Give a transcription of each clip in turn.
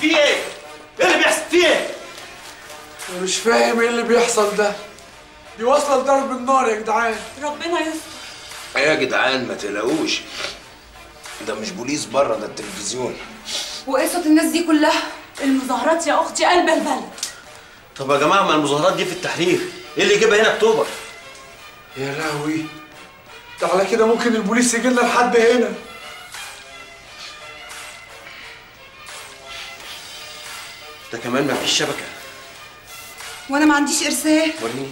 في ايه؟ ايه اللي بيحصل؟ في ايه؟ انا مش فاهم ايه اللي بيحصل ده دي واصله لضرب النار يا جدعان ربنا يستر ايه يا جدعان ما تقلقوش ده مش بوليس بره ده التلفزيون وقصة الناس دي كلها المظاهرات يا اختي قلب البلد طب يا جماعه ما المظاهرات دي في التحرير ايه اللي يجيبها هنا اكتوبر؟ يا لهوي ده على كده ممكن البوليس يجي لنا لحد هنا ده كمان ما فيش شبكه وانا ما عنديش ارسال وريني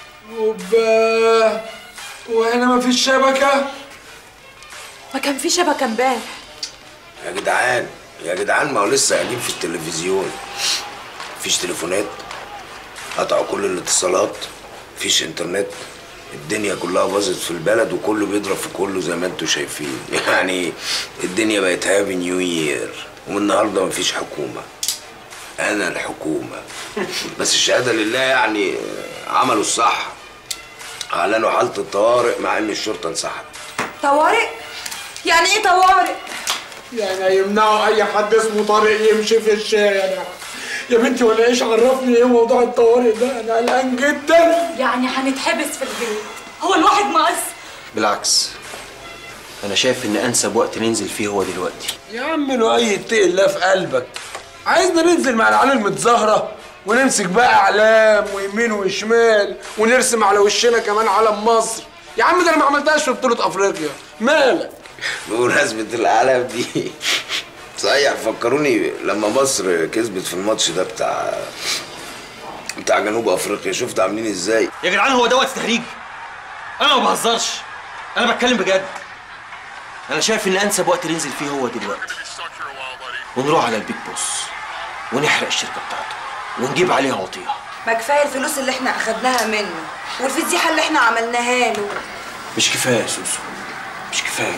اوبا وهنا مفيش شبكه ما كان في شبكه امبارح يا جدعان يا جدعان ما هو لسه قاعدين في التلفزيون مفيش تليفونات قطعوا كل الاتصالات مفيش انترنت الدنيا كلها باظت في البلد وكله بيضرب في كله زي ما انتوا شايفين يعني الدنيا بقت هابي نيو يير ومن النهارده مفيش حكومه انا الحكومه بس الشهاده لله يعني عملوا الصح اعلنوا حاله الطوارئ مع ان الشرطه انسحبت طوارئ يعني ايه طوارئ يعني هيمنعوا اي حد اسمه طارق يمشي في الشارع يا بنتي ولا ايش عرفني ايه موضوع الطوارئ ده انا قلقان جدا يعني هنتحبس في البيت هو الواحد ناقص بالعكس انا شايف ان انسب وقت ننزل فيه هو دلوقتي يا عم لو اي اتقي الله في قلبك عايزنا ننزل مع العيال المتظاهره ونمسك بقى اعلام ويمين وشمال ونرسم على وشنا كمان علم مصر يا عم ده انا ما عملتهاش في بطوله افريقيا مالك بمناسبة العالم دي صحيح فكروني لما مصر كسبت في الماتش ده بتاع بتاع جنوب افريقيا شفت عاملين ازاي يا جدعان هو ده وقت تهريج انا ما بهزرش انا بتكلم بجد انا شايف ان انسب وقت ننزل فيه هو دلوقتي ونروح على البيج بوس ونحرق الشركه بتاعته ونجيب عليها وطيها ما كفايه الفلوس اللي احنا اخدناها منه والفضيحه اللي احنا عملناها له مش كفايه يا سوسو مش كفايه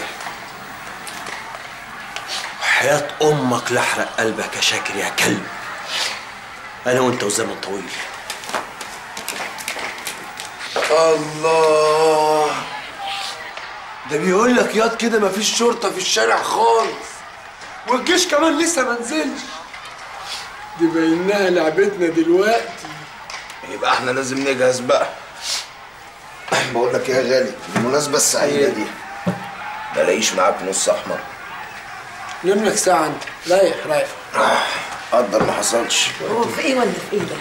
حياة أمك لحرق قلبك يا شاكر يا كلب أنا وأنت وزمن طويل الله ده بيقول لك ياض كده مفيش شرطه في الشارع خالص والجيش كمان لسه ما نزلش دي باينها لعبتنا دلوقتي يبقى احنا لازم نجهز بقى بقول لك يا غالي بالمناسبة السعيدة دي بلاقيش معاك نص احمر نم لك ساعه انت رايح رايح قدر ما حصلش هو في ايه ولا في ايه ده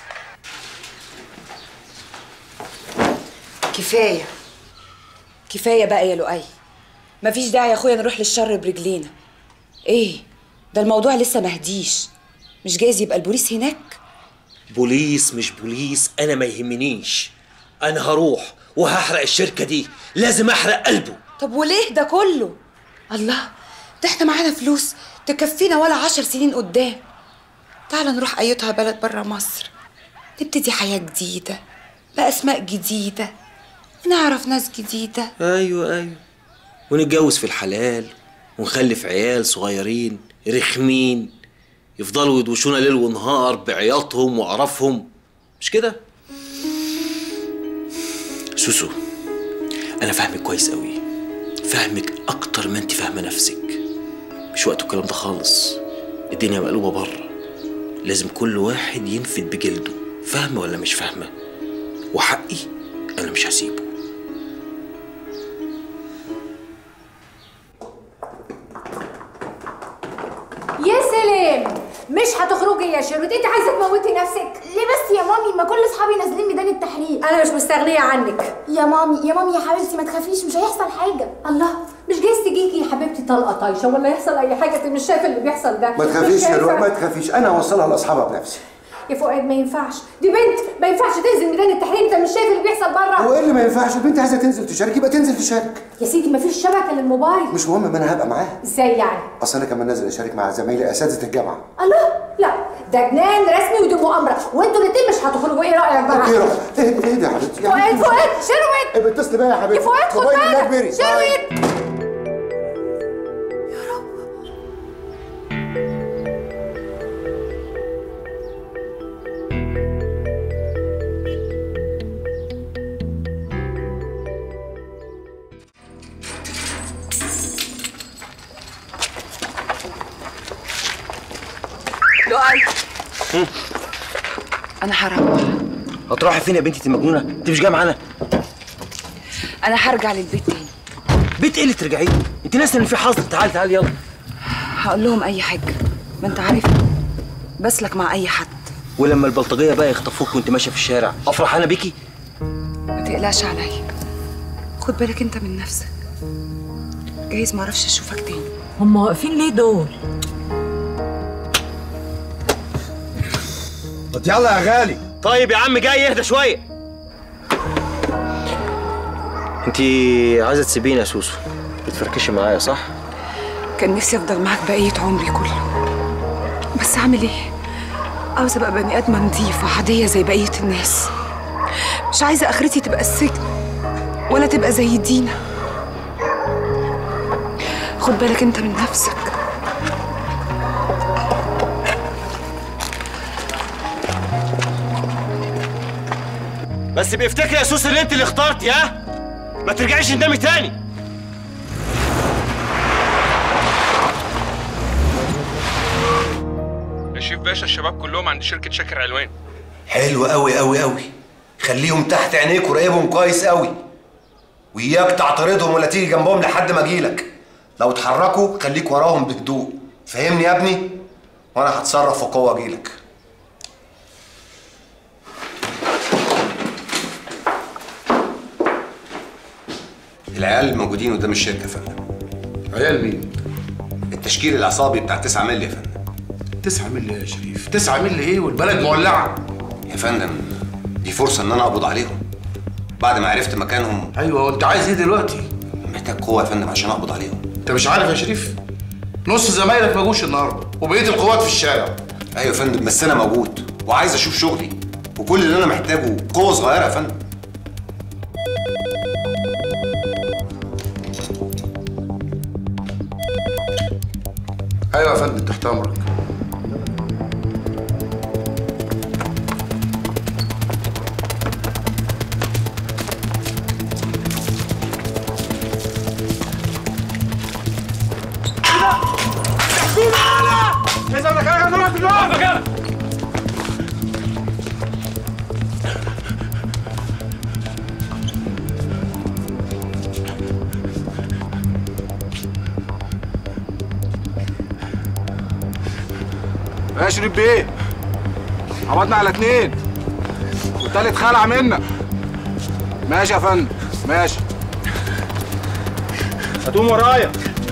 كفايه كفايه بقى يا لؤي مفيش داعي يا اخويا نروح للشر برجلينا ايه ده الموضوع لسه مهديش مش جايز يبقى البوليس هناك بوليس مش بوليس أنا ما يهمنيش أنا هروح وهحرق الشركة دي لازم أحرق قلبه طب وليه ده كله الله ده احنا معانا فلوس تكفينا ولا عشر سنين قدام تعال نروح ايتها بلد برا مصر نبتدي حياة جديدة بأسماء جديدة ونعرف ناس جديدة أيوة أيوة ونتجوز في الحلال ونخلف عيال صغيرين رخمين يفضلوا يدوشونا ليل ونهار بعياطهم وقرفهم مش كده؟ سوسو أنا فاهمك كويس قوي فاهمك أكتر ما أنت فاهمة نفسك مش وقت الكلام ده خالص الدنيا مقلوبة بره لازم كل واحد ينفد بجلده فاهمة ولا مش فاهمة وحقي أنا مش هسيبه يا سلام مش هتخرجي يا شيرود انت عايزه تموتي نفسك ليه بس يا مامي ما كل اصحابي نازلين ميدان التحرير انا مش مستغنيه عنك يا مامي يا مامي يا حبيبتي ما تخافيش مش هيحصل حاجه الله مش جايز تجيكي يا حبيبتي طلقه طايشه ولا يحصل اي حاجه انت مش شايفه اللي بيحصل ده ما تخافيش مش يا روح شايفة؟ ما تخافيش انا هوصلها لاصحابها بنفسي يا فؤاد ما ينفعش دي بنت ما ينفعش تنزل ميدان التحرير انت مش شايف اللي بيحصل بره هو ايه اللي ما ينفعش البنت عايزه تنزل تشارك يبقى تنزل تشارك يا سيدي ما فيش شبكه للموبايل مش مهم ما انا هبقى معاها ازاي يعني اصل انا كمان نازل اشارك مع زمايلي اساتذه الجامعه الله لا ده جنان رسمي ودي مؤامره وانتوا الاتنين مش هتخرجوا ايه رايك بقى اوكي روح اهدي اهدي يا حبيبتي فؤاد فؤاد شروت ابقى اتصلي بيا يا يا حبيبتي فؤاد خد موبايل بلاك بيري. بالك شروت انا هروح هتروحي فين يا بنتي انت مجنونه انت مش جايه معانا انا هرجع للبيت تاني بيت ايه اللي ترجعيه انت ناسيه ان في حظر تعالي تعالي يلا هقول لهم اي حاجه ما انت عارف بسلك مع اي حد ولما البلطجيه بقى يخطفوك وانت ماشيه في الشارع افرح انا بيكي ما تقلقش عليا خد بالك انت من نفسك جايز معرفش اشوفك تاني هم واقفين ليه دول؟ طب يلا يا غالي طيب يا عم جاي اهدى شويه انت عايزه تسيبيني يا سوسو بتفركشي معايا صح كان نفسي افضل معاك بقيه عمري كله بس اعمل ايه عاوزه ابقى بني ادمه نظيفه عاديه زي بقيه الناس مش عايزه اخرتي تبقى السجن ولا تبقى زي دينا خد بالك انت من نفسك بس بيفتكر يا سوسو ان انت اللي اخترتي ها ما ترجعيش تندمي تاني يا شيف باشا الشباب كلهم عند شركه شاكر علوان حلو قوي قوي قوي خليهم تحت عينيك وراقبهم كويس قوي وإياك تعترضهم ولا تيجي جنبهم لحد ما اجيلك لو اتحركوا خليك وراهم بهدوء فهمني يا ابني وانا هتصرف بقوه اجيلك العيال موجودين قدام الشركه يا فندم عيال مين؟ التشكيل العصابي بتاع 9 مللي يا فندم 9 مللي يا شريف 9 مللي ايه والبلد مولعه يا فندم دي فرصه ان انا اقبض عليهم بعد ما عرفت مكانهم ايوه وانت عايز ايه دلوقتي؟ محتاج قوه يا فندم عشان اقبض عليهم انت مش عارف يا شريف نص زمايلك ما جوش النهارده وبقيه القوات في الشارع ايوه يا فندم بس انا موجود وعايز اشوف شغلي وكل اللي انا محتاجه قوه صغيره يا فندم ايوه يا فندم تحت امرك يا شريف بيه قبضنا على اتنين والتالت خلع منا ماشي يا فندم ماشي هتقوم ورايا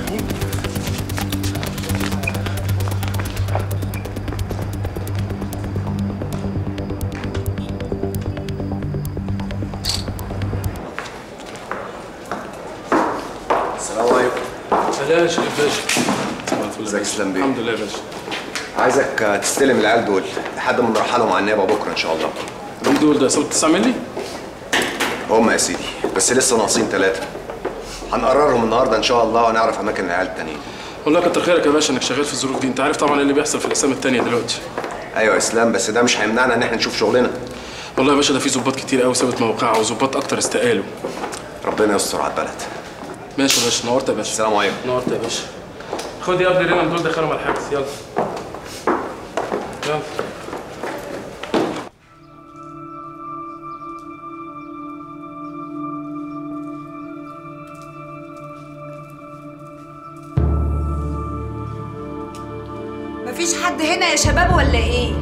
السلام عليكم سلام يا شريف باشا ازيك اسلام بيه الحمد لله يا باشا عايزك تستلم العيال دول لحد ما نرحلهم على النيابه بكره ان شاء الله مين دول ده صوت 9 مللي؟ هم يا سيدي بس لسه ناقصين ثلاثه هنقررهم النهارده ان شاء الله ونعرف اماكن العيال التانيين والله كتر خيرك يا باشا انك شغال في الظروف دي انت عارف طبعا إيه اللي بيحصل في الاقسام التانية دلوقتي ايوه يا اسلام بس ده مش هيمنعنا ان احنا نشوف شغلنا والله يا باشا ده في ظباط كتير قوي سابت موقعها وظباط اكتر استقالوا ربنا يستر على البلد ماشي يا باشا نورت يا باشا السلام عليكم نورت يا باشا خد يا ابني رينا دول دخلهم على الحجز يلا يلا مفيش حد هنا يا شباب ولا ايه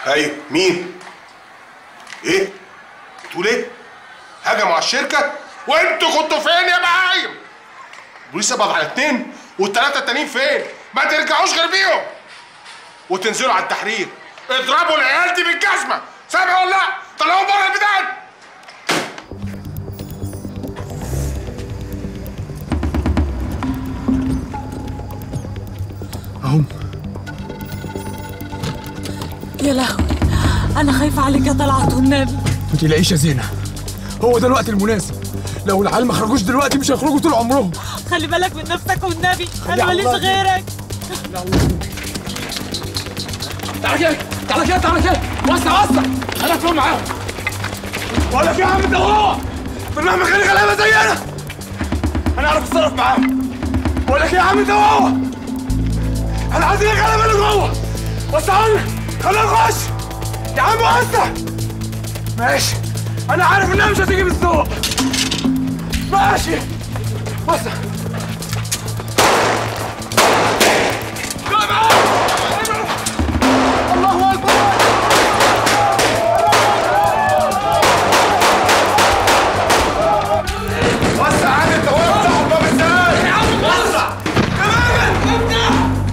ايوه مين ايه بتقول ايه هجموا على الشركه وانتوا كنتوا فين يا بهايم البوليس قبض على اتنين والتلاته التانيين فين ما ترجعوش غير بيهم وتنزلوا على التحرير اضربوا العيال دي بالجزمه سامع ولا لا طلعوا بره البلاد اهم يا لهوي انا خايفه عليك يا طلعت والنبي ما تقلقيش يا زينه هو ده الوقت المناسب لو العيال ما خرجوش دلوقتي مش هيخرجوا طول عمرهم خلي بالك من نفسك والنبي خلي انا على ماليش الله. غيرك تعالى كده تعالى كده تعالى كده وسع وسع انا ادخل معاهم بقول لك إيه يا عم انت هو برنامج غير غلابه زينا انا اعرف اتصرف معاهم بقول لك إيه يا عم انت هو انا عايزين الغلابه اللي جوه وسع لنا خلينا نخش يا عم وسع ماشي انا عارف انها مش هتيجي بالذوق ماشي وسع الله اكبر وسع عادي انت وسع الباب ازاي يا عم وسع تماما افتح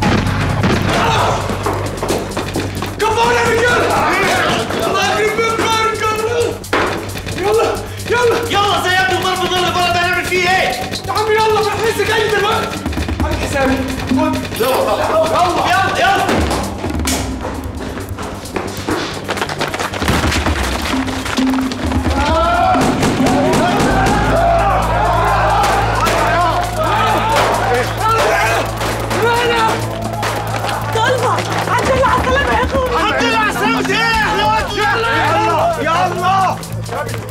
كفونا يا رجاله الله يخرب بيتكم يلا يلا يلا سيبني ضرب ظل البلد هنعمل فيه ايه؟ يا عم يلا ما لسه جاي دلوقتي عامل حسابي خد يلا يلا يلا طلبه الحمد لله على السلامه يا اخوي الحمد لله على السلامة ايه احنا وقت يلا يلا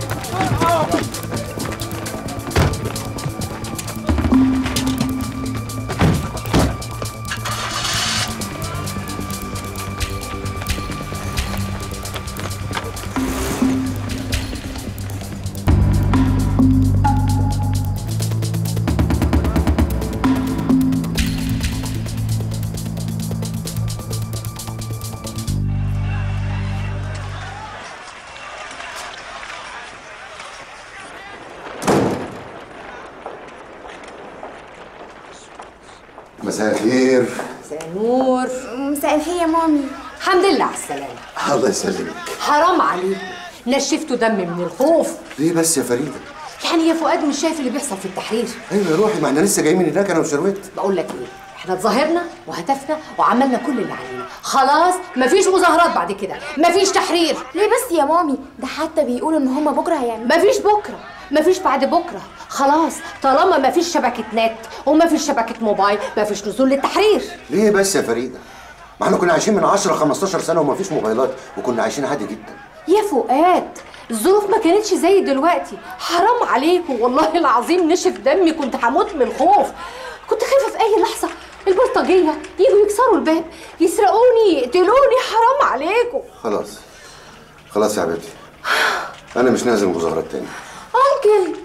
مساء الخير مساء النور مساء الخير يا مامي الحمد لله على السلامة الله يسلمك حرام عليكم نشفتوا دم من الخوف ليه بس يا فريده يعني يا فؤاد مش شايف اللي بيحصل في التحرير ايوه يا روحي ما احنا لسه جايين من هناك انا وشروت بقول لك ايه احنا اتظاهرنا وهتفنا وعملنا كل اللي علينا خلاص مفيش مظاهرات بعد كده مفيش تحرير ليه بس يا مامي ده حتى بيقولوا ان هما بكره هيعملوا مفيش بكره مفيش بعد بكره خلاص طالما مفيش شبكه نت ومفيش شبكه موبايل مفيش نزول للتحرير ليه بس يا فريده ما احنا كنا عايشين من 10 15 سنه وما فيش موبايلات وكنا عايشين عادي جدا يا فؤاد الظروف ما كانتش زي دلوقتي حرام عليكم والله العظيم نشف دمي كنت هموت من الخوف كنت خايفه في اي لحظه البلطجيه يجوا يكسروا الباب يسرقوني يقتلوني حرام عليكم خلاص خلاص يا حبيبتي انا مش نازل مظاهرات تاني انكل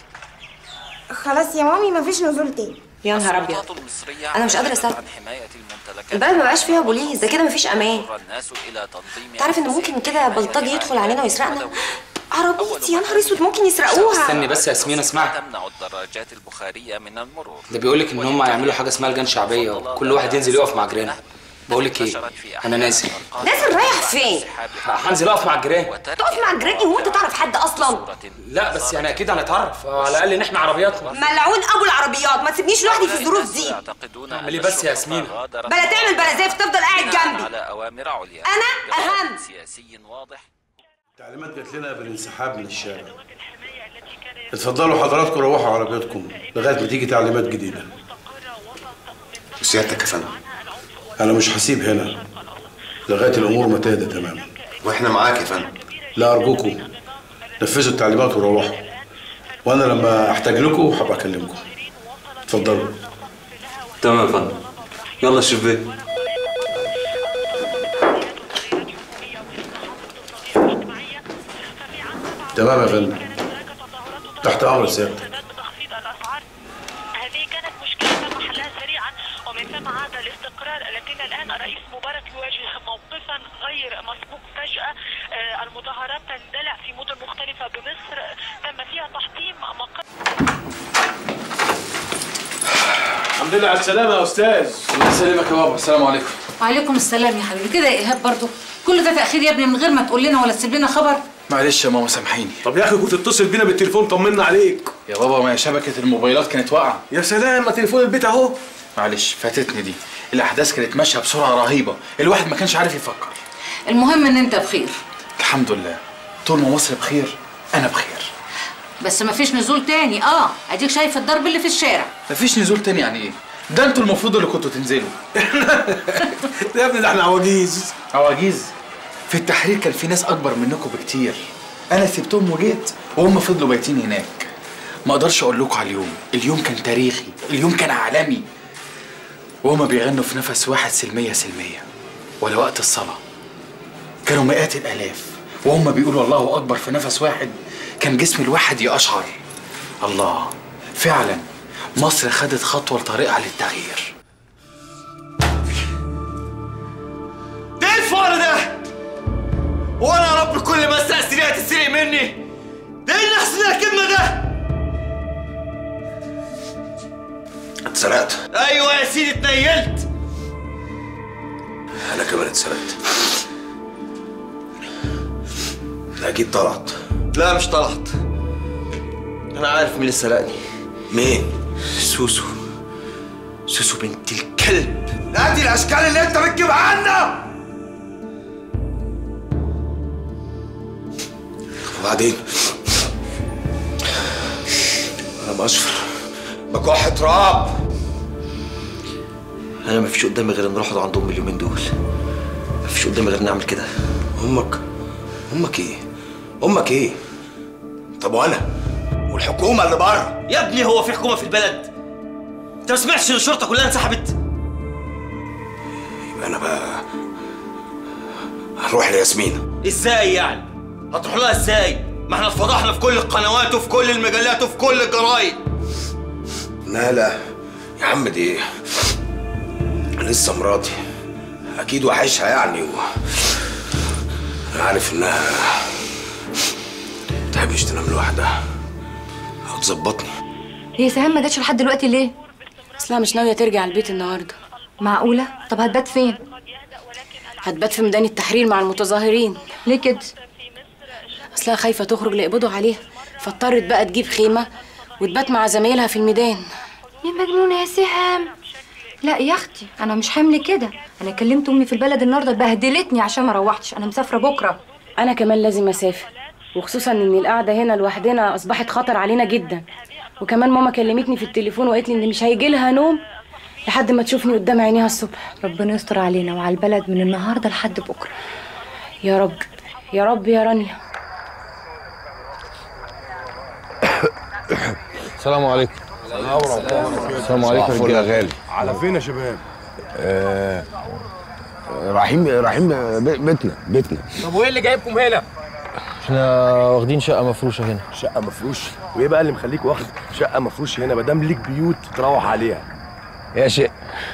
خلاص يا مامي مفيش نزول تاني يا نهار ابيض انا مش قادره اصدق البلد ما بقاش فيها بوليس ده كده مفيش امان تعرف ان ممكن كده بلطجي يدخل علينا ويسرقنا عربيتي يا نهار اسود ممكن يسرقوها استني بس يا ياسمين اسمعي تمنع الدراجات البخارية من المرور ده بيقول لك ان هم هيعملوا حاجه اسمها لجان شعبيه وكل واحد ينزل يقف مع جيرانه بقول لك ايه انا نازل نازل رايح فين هنزل اقف مع الجيران تقف مع جيراني هو انت تعرف حد اصلا لا بس يعني اكيد هنتعرف على الاقل ان احنا عربياتنا ملعون ابو العربيات ما تسيبنيش لوحدي في الظروف دي اعمل ايه بس يا ياسمين بلا تعمل بلا زيف تفضل قاعد جنبي على أوامر عليا انا اهم سياسي واضح تعليمات جات لنا بالانسحاب من الشارع اتفضلوا حضراتكم روحوا عربياتكم لغايه ما تيجي تعليمات جديده وسيادتك يا فندم انا مش هسيب هنا لغايه الامور ما تهدى تماما واحنا معاك يا فندم لا ارجوكم نفذوا التعليمات وروحوا وانا لما احتاج لكم هبقى اكلمكم اتفضلوا تمام يا فندم يلا شوف تمام يا فندم تحت امر سيادتك هذه كانت مشكلة محلها سريعا ومن ثم عاد الاستقرار لكن الآن الرئيس مبارك يواجه موقفا غير مسبوق لله على السلامه يا استاذ الله يسلمك يا بابا السلام عليكم وعليكم السلام يا حبيبي كده يا ايهاب برضو كل ده تاخير يا ابني من غير ما تقول لنا ولا تسيب لنا خبر معلش يا ماما سامحيني طب يا اخي كنت تتصل بينا بالتليفون طمنا عليك يا بابا ما هي شبكه الموبايلات كانت واقعه يا سلام ما تليفون البيت اهو معلش فاتتني دي الاحداث كانت ماشيه بسرعه رهيبه الواحد ما كانش عارف يفكر المهم ان انت بخير الحمد لله طول ما مصر بخير انا بخير بس مفيش نزول تاني اه اديك شايف الضرب اللي في الشارع مفيش نزول تاني يعني ايه ده انتوا المفروض اللي كنتوا تنزلوا يا ابني ده احنا عواجيز عواجيز في التحرير كان في ناس اكبر منكم بكتير انا سبتهم وجيت وهم فضلوا بايتين هناك ما اقدرش اقول لكم على اليوم اليوم كان تاريخي اليوم كان عالمي وهما بيغنوا في نفس واحد سلمية سلمية ولا وقت الصلاة كانوا مئات الآلاف وهم بيقولوا الله أكبر في نفس واحد كان جسم الواحد يقشعر الله فعلا مصر خدت خطوة لطريقها للتغيير ده ايه الفقر ده؟ وانا يا رب كل ما اسرق سرقه تتسرق مني؟ ده ايه اللي احسن الكلمه ده؟ اتسرقت ايوه يا سيدي اتنيلت انا كمان اتسرقت ده اكيد طلعت لا مش طلعت انا عارف مين اللي سرقني مين؟ سوسو سوسو بنت الكلب ادي الاشكال اللي انت بتجيبها عنا وبعدين انا بشفر بكح تراب انا مفيش قدامي غير ان اروح اقعد عندهم اليومين دول مفيش قدامي غير نعمل كده امك امك ايه امك ايه طب وانا والحكومه اللي بره يا ابني هو في حكومه في البلد انت ما سمعتش ان الشرطه كلها انسحبت يبقى انا بقى هروح لياسمين ازاي يعني هتروح لها ازاي ما احنا اتفضحنا في كل القنوات وفي كل المجلات وفي كل الجرايد لا لا يا عم دي لسه مراتي اكيد وحشها يعني و... انا عارف انها متحبش تنام لوحدها هتظبطني هي سهام ما جاتش لحد دلوقتي ليه؟ اصلها مش ناويه ترجع البيت النهارده معقوله؟ طب هتبات فين؟ هتبات في ميدان التحرير مع المتظاهرين ليه كده؟ اصلها خايفه تخرج ليقبضوا عليها فاضطرت بقى تجيب خيمه وتبات مع زمايلها في الميدان يا مجنونة يا سهام لا يا اختي انا مش حامل كده انا كلمت امي في البلد النهارده بهدلتني عشان ما روحتش انا مسافره بكره انا كمان لازم اسافر وخصوصا ان القعده هنا لوحدنا اصبحت خطر علينا جدا وكمان ماما كلمتني في التليفون وقالت لي ان مش هيجي لها نوم لحد ما تشوفني قدام عينيها الصبح ربنا يستر علينا وعلى البلد من النهارده لحد بكره يا رب يا رب يا رانيا السلام عليكم السلام عليكم صباح الفل يا يا رجاله غالي على فين يا شباب؟ آه رايحين رايحين بي- بيتنا بيتنا طب وايه اللي جايبكم هنا؟ احنا واخدين شقه مفروشه هنا شقه مفروش وايه بقى اللي مخليك واخد شقه مفروش هنا ما دام ليك بيوت تروح عليها يا شيء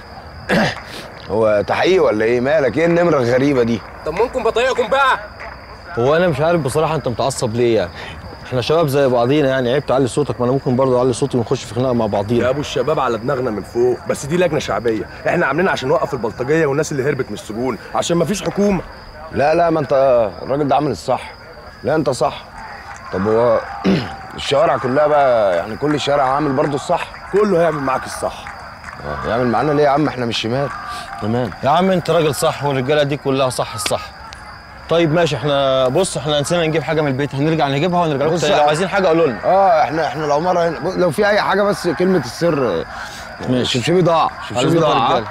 هو تحقيق ولا ايه مالك ايه النمره الغريبه دي طب ممكن بطايقكم بقى هو انا مش عارف بصراحه انت متعصب ليه يعني احنا شباب زي بعضينا يعني عيب تعلي صوتك ما انا ممكن برضه اعلي صوتي ونخش في خناقه مع بعضينا يا ابو الشباب على دماغنا من فوق بس دي لجنه شعبيه احنا عاملينها عشان نوقف البلطجيه والناس اللي هربت من السجون عشان ما فيش حكومه لا لا ما انت الراجل ده عامل الصح لا انت صح طب هو الشوارع كلها بقى يعني كل شارع عامل برضه الصح كله هيعمل معاك الصح يعمل معانا ليه يا عم احنا مش شمال تمام يا عم انت راجل صح والرجاله دي كلها صح الصح طيب ماشي احنا بص احنا نسينا نجيب حاجه من البيت هنرجع نجيبها ونرجع لكم بص تاني لو عايزين حاجه قولوا لنا اه احنا احنا العماره هنا بص، لو في اي حاجه بس كلمه السر ماشي. شبشبي ضاع شبشبي عايزين ضاع رجالة.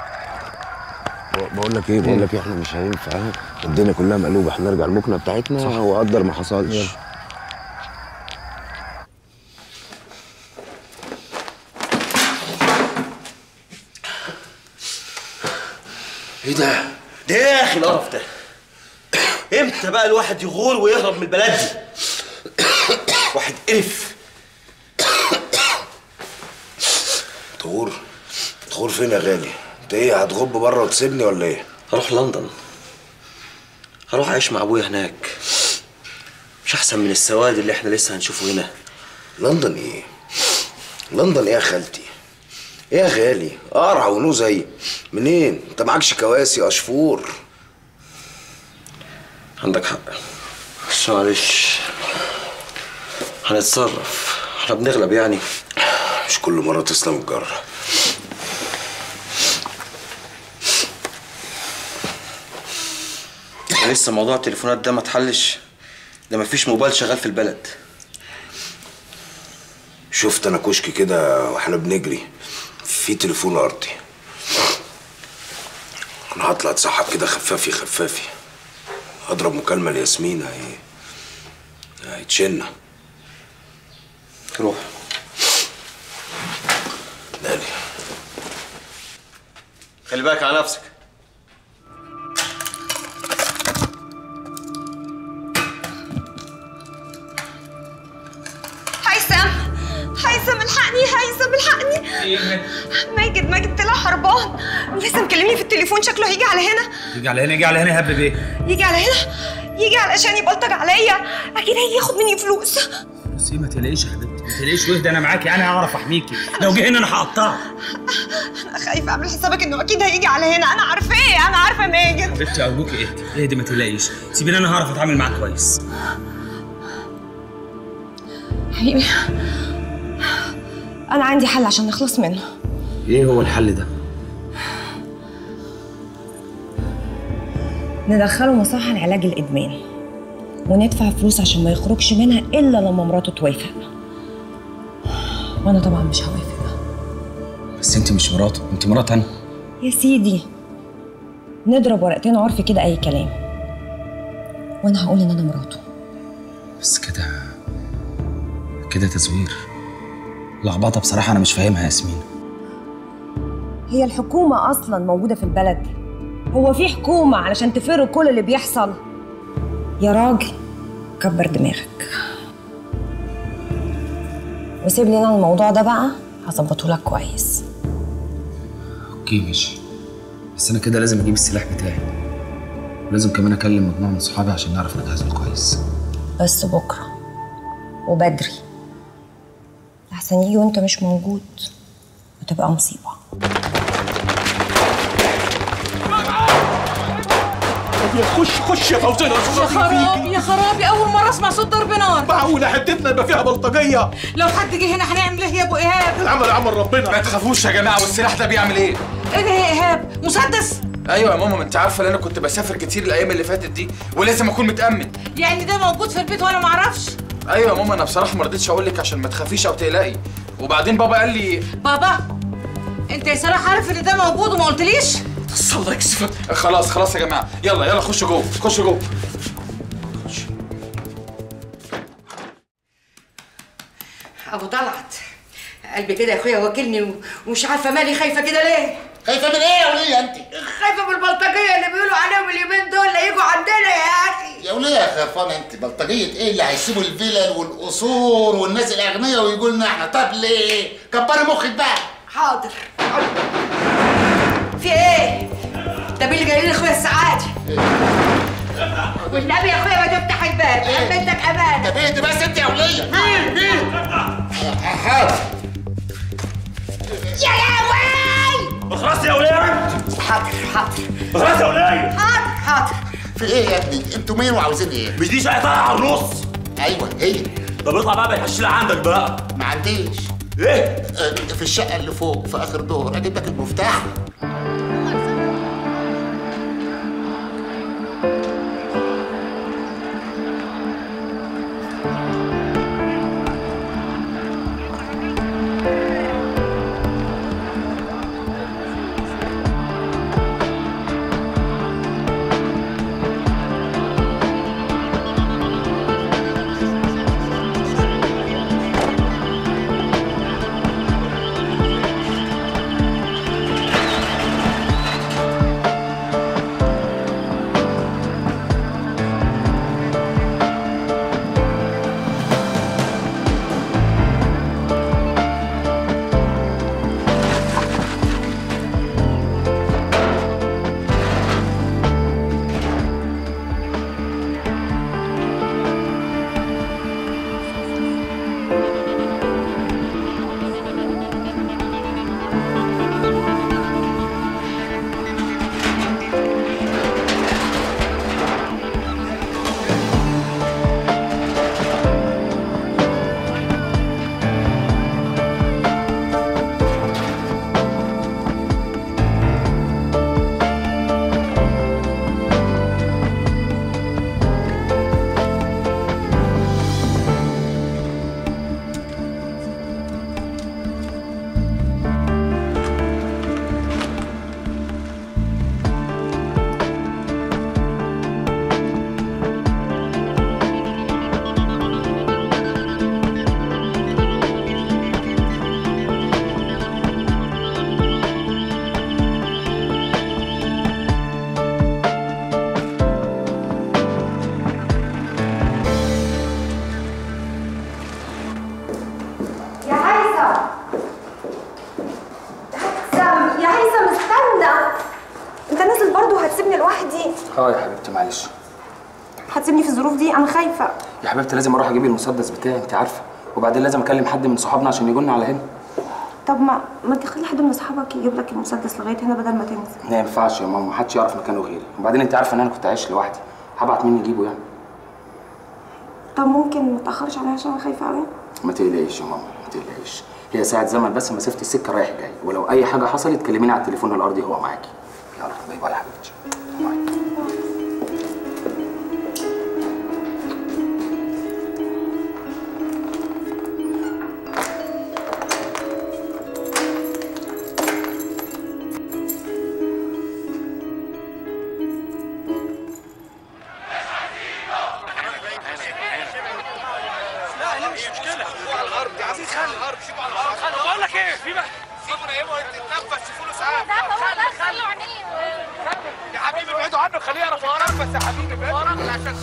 بقول لك ايه بقول لك ايه احنا مش هينفع ها؟ الدنيا كلها مقلوبه احنا نرجع المكنه بتاعتنا وقدر ما حصلش يلا. ايه ده؟ ده ايه يا اخي القرف ده؟ امتى بقى الواحد يغور ويهرب من البلد دي؟ واحد قرف تغور تغور فين يا غالي انت ايه هتغب بره وتسيبني ولا ايه هروح لندن هروح اعيش مع ابويا هناك مش احسن من السواد اللي احنا لسه هنشوفه هنا لندن ايه لندن ايه يا خالتي ايه يا غالي قرع ونوزي منين انت معكش كواسي اشفور عندك حق بس معلش هنتصرف احنا بنغلب يعني مش كل مرة تسلم الجرة لسه موضوع التليفونات ده ما اتحلش ده مفيش موبايل شغال في البلد شفت انا كشك كده واحنا بنجري في تليفون ارضي انا هطلع اتسحب كده خفافي خفافي اضرب مكالمة لياسمين هي هيتشنا روح دالي خلي بالك على نفسك هيثم هيثم الحقني هيثم الحقني ماجد ماجد طلع هربان لسه مكلمني في التليفون شكله هيجي على هنا يجي على هنا يجي على هنا يهبب ايه؟ يجي على هنا يجي علشان يبلطج عليا اكيد هيجي ياخد مني فلوس بس ايه ما تقلقيش يا حبيبتي ما تقلقيش واهدى انا معاكي انا هعرف احميكي لو جه هنا انا هقطعه انا خايفه اعمل حسابك انه اكيد هيجي على هنا انا عارفاه انا عارفه ماجد حبيبتي ارجوكي اهدي اهدي ما تقلقيش سيبيني انا هعرف اتعامل معاك كويس حبيبي انا عندي حل عشان نخلص منه ايه هو الحل ده ندخله مصحة لعلاج الادمان وندفع فلوس عشان ما يخرجش منها الا لما مراته توافق وانا طبعا مش هوافق بس انت مش مراته انت مرات انا يا سيدي نضرب ورقتين عرف كده اي كلام وانا هقول ان انا مراته بس كده كده تزوير لخبطه بصراحه انا مش فاهمها يا ياسمين هي الحكومة أصلا موجودة في البلد هو في حكومة علشان تفر كل اللي بيحصل يا راجل كبر دماغك وسيب لي انا الموضوع ده بقى هظبطه لك كويس اوكي ماشي بس انا كده لازم اجيب السلاح بتاعي ولازم كمان اكلم مجموعه من صحابي عشان نعرف نجهز له كويس بس بكرة وبدري لحسن يجي وانت مش موجود وتبقى مصيبة خش خش يا فوزنا يا خرابي يا خرابي اول مره اسمع صوت ضرب نار معقولة حتتنا يبقى فيها بلطجية لو حد جه هنا هنعمل ايه يا ابو ايهاب العمل عمل ربنا ما تخافوش يا جماعه والسلاح ده بيعمل ايه؟ ايه ده يا ايهاب مسدس ايوه يا ماما ما انت عارفه ان انا كنت بسافر كتير الايام اللي فاتت دي ولازم اكون متامن يعني ده موجود في البيت وانا ما اعرفش ايوه يا ماما انا بصراحه ما رضيتش اقول لك عشان ما تخافيش او تقلقي وبعدين بابا قال لي بابا انت يا صلاح عارف ان ده موجود وما قلتليش الله يكسفك خلاص خلاص يا جماعه يلا يلا خشوا جوه خشوا جوه ابو طلعت قلبي كده يا اخويا واكلني و- ومش عارفه مالي خايفه كده ليه خايفه من ايه يا وليه انت؟ خايفه من البلطجيه اللي بيقولوا عليهم اليومين دول لا يجوا عندنا يا اخي يا وليه يا خرفانه انت بلطجيه ايه اللي هيسيبوا الفلل والقصور والناس الاغنياء ويجوا لنا احنا طب ليه؟ كبري مخك بقى حاضر في ايه ده مين اللي جاي لي اخويا السعادي والنبي يا اخويا ما تفتح الباب امنتك امانه طب اهدي بس انت يا وليه مين مين حاضر يا لهوي خلاص يا وليه حاضر حاضر خلاص يا وليه حاضر حاضر في ايه يا ابني؟ انتوا مين وعاوزين ايه؟ مش دي شقه طالعه على النص ايوه هي طب اطلع بقى بالحشيله عندك بقى ما عنديش ايه؟ في الشقه اللي فوق في اخر دور اجيب لك المفتاح اه يا حبيبتي معلش هتسيبني في الظروف دي انا خايفه يا حبيبتي لازم اروح اجيب المسدس بتاعي انت عارفه وبعدين لازم اكلم حد من صحابنا عشان يجولنا على هنا طب ما ما تخلي حد من اصحابك يجيب لك المسدس لغايه هنا بدل ما تنزل ما ينفعش يا ماما محدش يعرف مكانه غيري وبعدين انت عارفه ان انا كنت عايش لوحدي هبعت مين يجيبه يعني طب ممكن ما تاخرش عليا عشان انا خايفه قوي ما تقلقيش يا ماما ما تقلقيش هي ساعة زمن بس مسافة السكة رايح جاي ولو أي حاجة حصلت كلميني على التليفون الأرضي هو معاكي يلا باي باي يا حبيبتي لا لا مش مشكلة على الأرض يا عزيز خلي الأرض سيبه على الأرض خلي بقول لك إيه في بقى سيبه نايمه وأنت تتنفس شوفوا له ساعات خلوا عينيه يا حبيبي ابعدوا عنه خليه يعرف وراك بس يا حبيبي ابعدوا عنه عشان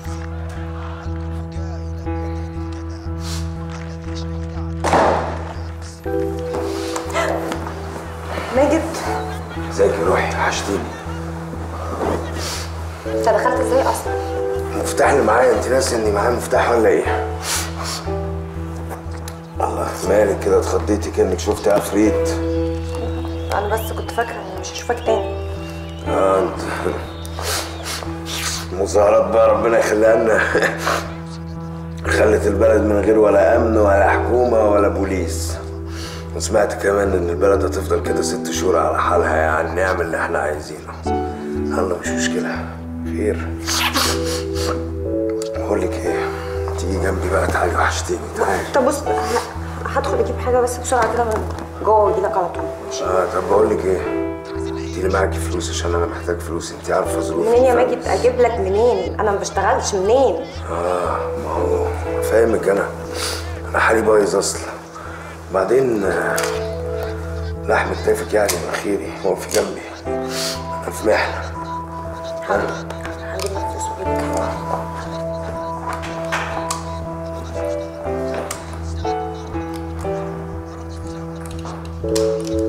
ماجد ازيك يا روحي وحشتيني انت دخلت ازاي اصلا المفتاح اللي معايا انت ناسي اني معايا مفتاح ولا ايه؟ الله مالك كده اتخضيتي كانك شفتي عفريت انا بس كنت فاكره اني مش هشوفك تاني اه انت المظاهرات بقى ربنا يخليها لنا خلت البلد من غير ولا امن ولا حكومه ولا بوليس وسمعت كمان ان البلد هتفضل كده ست شهور على حالها يعني نعمل اللي احنا عايزينه يلا مش مشكله خير بقول لك ايه تيجي جنبي بقى تعالي وحشتيني تعالي طب بص ه- هدخل اجيب حاجه بس بسرعه كده من جوه واجي لك على طول اه طب بقول لك ايه انت اللي معاكي فلوس عشان انا محتاج فلوس انت عارفه ظروفي منين يا ماجد اجيب لك منين انا ما بشتغلش منين اه ما هو فاهمك انا انا حالي بايظ اصلا بعدين آه، لحم كتافك يعني من خيري هو في جنبي انا في محنه هجيب لك فلوس واجيب لك حاجه آه